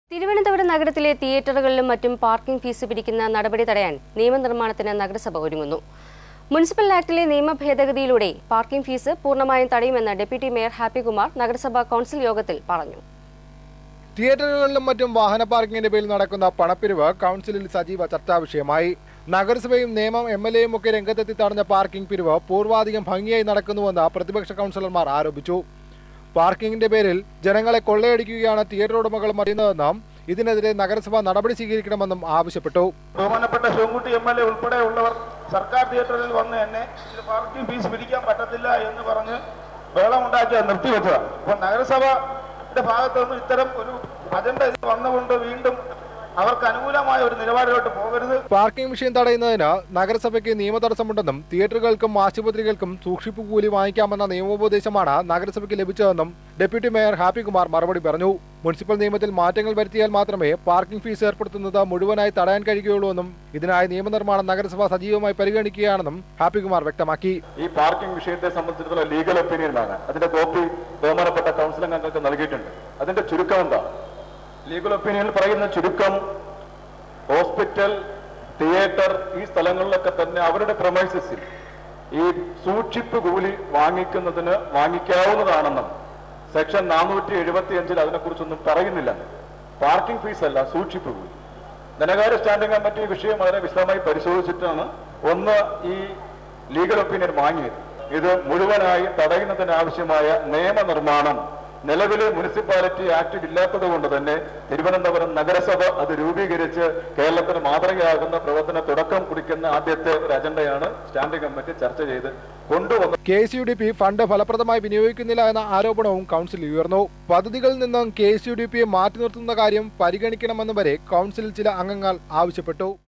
തിരുവനന്തപുരം നഗരത്തിലെ തിയേറ്ററുകളിലും മറ്റും parking fees പിരിക്കുന്ന നടപടി തടയാൻ നിയമനിർമ്മാണത്തിന് നഗരസഭ ഒരുങ്ങുന്നു മുനിസിപ്പൽ ആക്ടിലെ നിയമ ഭേദഗതിയിലൂടെ പാർക്കിംഗ് ഫീസ് പൂർണ്ണമായും തടയുമെന്ന് ഡെപ്യൂട്ടി മേയർ ഹാപ്പികുമാർ നഗരസഭാ കൌൺസിൽ യോഗത്തിൽ പറഞ്ഞു തിയേറ്ററുകളിലും മറ്റും വാഹന പാർക്കിംഗിന്റെ പേരിൽ നടക്കുന്ന പണപ്പിരിവ് കൗൺസിലിൽ സജീവ ചർച്ചാ വിഷയമായി നഗരസഭയും നിയമം എം എൽ എയും ഒക്കെ രംഗത്തെത്തി തടഞ്ഞ പാർക്കിംഗ് പിരിവ് പൂർവാധികം ഭംഗിയായി നടക്കുന്നുവെന്ന് പ്രതിപക്ഷ കൗൺസിലർമാർ ആരോപിച്ചു പാർക്കിംഗിന്റെ പേരിൽ ജനങ്ങളെ കൊള്ളയടിക്കുകയാണ് തിയേറ്റർ ഉടമകൾ അറിയുന്നതെന്നും ഇതിനെതിരെ നഗരസഭ നടപടി സ്വീകരിക്കണമെന്നും ആവശ്യപ്പെട്ടു ബഹുമാനപ്പെട്ട ശിവൻകുട്ടി എം എൽ എ ഉൾപ്പെടെയുള്ളവർ സർക്കാർ തിയേറ്ററിൽ വന്ന് തന്നെ ഇത് പാർക്കിംഗ് ഫീസ് പിരിക്കാൻ പറ്റത്തില്ല എന്ന് പറഞ്ഞ് ബഹളമുണ്ടാക്കി അത് നിർത്തിവെച്ചതാണ് അപ്പോൾ നഗരസഭയുടെ ഭാഗത്തു നിന്ന് ഇത്തരം ഒരു അജണ്ട ഇത് വന്നുകൊണ്ട് വീണ്ടും അവർക്ക് അനുകൂലമായ ഒരു നിലപാടിലോട്ട് പോകരുത് പാർക്കിംഗ് വിഷയം തടയുന്നതിന് നഗരസഭയ്ക്ക് നിയമ തടസ്സമുണ്ടെന്നും തിയേറ്ററുകൾക്കും ആശുപത്രികൾക്കും സൂക്ഷിപ്പ് കൂലി വാങ്ങിക്കാമെന്ന നിയമോപദേശമാണ് നഗരസഭയ്ക്ക് ലഭിച്ചതെന്നും ഡെപ്യൂട്ടി മേയർ ഹാപ്പികുമാർ മറുപടി പറഞ്ഞു മുനിസിപ്പൽ നിയമത്തിൽ മാറ്റങ്ങൾ വരുത്തിയാൽ മാത്രമേ പാർക്കിംഗ് ഫീസ് ഏർപ്പെടുത്തുന്നത് മുഴുവനായി തടയാൻ കഴിയുകയുള്ളൂവെന്നും ഇതിനായി നിയമനിർമ്മാണം നഗരസഭ സജീവമായി പരിഗണിക്കുകയാണെന്നും ഹാപ്പികുമാർ വ്യക്തമാക്കി ഈ പാർക്കിംഗ് വിഷയത്തെ സംബന്ധിച്ചിടത്തോളം ലീഗൽ ഒപ്പീനിയൻ വാങ്ങാൻ അതിന്റെ കോപ്പി ബഹുമാനപ്പെട്ട കൗൺസിൽ അംഗങ്ങൾക്ക് നൽകിയിട്ടുണ്ട് അതിന്റെ ചുരുക്കം എന്താ ലീഗൽ ഒപ്പീനിയനിൽ പറയുന്ന ചുരുക്കം ഹോസ്പിറ്റൽ തിയേറ്റർ ഈ സ്ഥലങ്ങളിലൊക്കെ തന്നെ അവരുടെ പ്രൊമൈസസിൽ ഈ സൂക്ഷിപ്പ് കൂലി വാങ്ങിക്കുന്നതിന് വാങ്ങിക്കാവുന്നതാണെന്നും സെക്ഷൻ നാനൂറ്റി എഴുപത്തി അഞ്ചിൽ അതിനെക്കുറിച്ചൊന്നും പറയുന്നില്ല പാർക്കിംഗ് ഫീസ് അല്ല സൂക്ഷിപ്പ് കൂലി ധനകാര്യ സ്റ്റാൻഡിംഗ് കമ്മിറ്റി ഈ വിഷയം വളരെ വിശദമായി പരിശോധിച്ചിട്ടാണ് ഒന്ന് ഈ ലീഗൽ ഒപ്പീനിയൻ വാങ്ങിയത് ഇത് മുഴുവനായി തടയുന്നതിനാവശ്യമായ നിയമനിർമ്മാണം നിലവിലെ മുനിസിപ്പാലിറ്റി ആക്ടിൽ ഇല്ലാത്തത് കൊണ്ട് തന്നെ തിരുവനന്തപുരം നഗരസഭ അത് രൂപീകരിച്ച് കേരളത്തിന് മാതൃകയാകുന്ന പ്രവർത്തന തുടക്കം കുറിക്കുന്ന ആദ്യത്തെ ഒരു അജണ്ടയാണ് സ്റ്റാൻഡിംഗ് കമ്മിറ്റി ചർച്ച ചെയ്ത് കൊണ്ടുവന്നത് K S U D P fund ഫലപ്രദമായി വിനിയോഗിക്കുന്നില്ല എന്ന ആരോപണവും കൗൺസിൽ ഉയർന്നു പദ്ധതികളിൽ നിന്നും കെ എസ് യു ഡി പിയെ മാറ്റി നിർത്തുന്ന കാര്യം പരിഗണിക്കണമെന്ന് വരെ കൗൺസിലിൽ ചില അംഗങ്ങൾ ആവശ്യപ്പെട്ടു